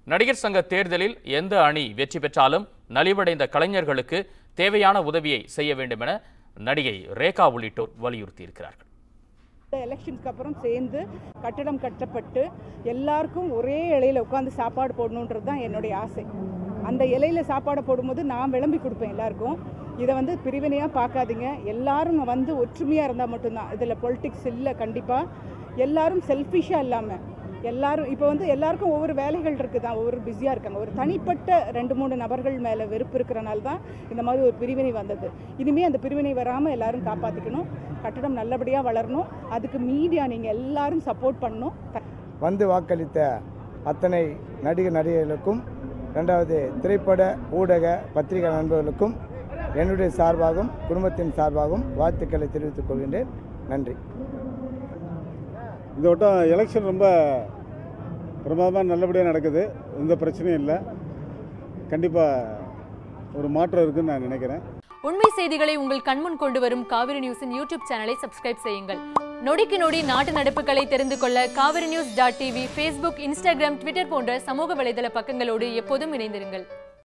நடிகர் சங்க தேர்தலில் எந்த அணி வெற்றி பெற்றாலும் நலிவடைந்த கலைஞர்களுக்கு தேவையான உதவியை செய்ய வேண்டும் என நடிகை ரேகா உள்ளிட்டோர் வலியுறுத்தியிருக்கிறார்கள் இந்த எலெக்ஷனுக்கு அப்புறம் சேர்ந்து கட்டடம் கட்டப்பட்டு எல்லாருக்கும் ஒரே இலையில உட்காந்து சாப்பாடு போடணுன்றது தான் என்னுடைய ஆசை அந்த இலையில சாப்பாடு போடும்போது நான் விளம்பி கொடுப்பேன் எல்லாருக்கும் இதை வந்து பிரிவினையாக பார்க்காதீங்க எல்லாரும் வந்து ஒற்றுமையாக இருந்தால் மட்டும்தான் இதில் பொலிட்டிக்ஸ் இல்லை கண்டிப்பாக எல்லாரும் செல்ஃபிஷாக இல்லாமல் எல்லாரும் இப்போ வந்து எல்லாருக்கும் ஒவ்வொரு வேலைகள் இருக்குது தான் ஒவ்வொரு பிஸியாக இருக்காங்க ஒரு தனிப்பட்ட ரெண்டு மூணு நபர்கள் மேலே வெறுப்பு இருக்கிறனால தான் இந்த மாதிரி ஒரு பிரிவினை வந்தது இனிமேல் அந்த பிரிவினை வராமல் எல்லாரும் காப்பாற்றிக்கணும் கட்டடம் நல்லபடியாக வளரணும் அதுக்கு மீடியா நீங்கள் எல்லாரும் சப்போர்ட் பண்ணணும் வந்து வாக்களித்த அத்தனை நடிகர் நடிகைகளுக்கும் ரெண்டாவது திரைப்பட ஊடக பத்திரிகை நண்பர்களுக்கும் என்னுடைய சார்பாகவும் குடும்பத்தின் சார்பாகவும் வாழ்த்துக்களை தெரிவித்துக் கொள்கின்றேன் நன்றி இந்த வட்டம் எலெக்ஷன் ரொம்ப பிரமாதமாக நல்லபடியாக நடக்குது எந்த பிரச்சனையும் இல்லை கண்டிப்பாக ஒரு மாற்றம் இருக்குன்னு நான் நினைக்கிறேன் உண்மை செய்திகளை உங்கள் கண்முன் கொண்டு வரும் காவிரி நியூஸின் யூடியூப் சேனலை சப்ஸ்கிரைப் செய்யுங்கள் நொடிக்கு நொடி நாட்டு நடப்புகளை தெரிந்து கொள்ள Kaveri news dot TV Facebook Instagram Twitter போன்ற சமூக வலைதள பக்கங்களோடு எப்போதும் இணைந்திருங்கள்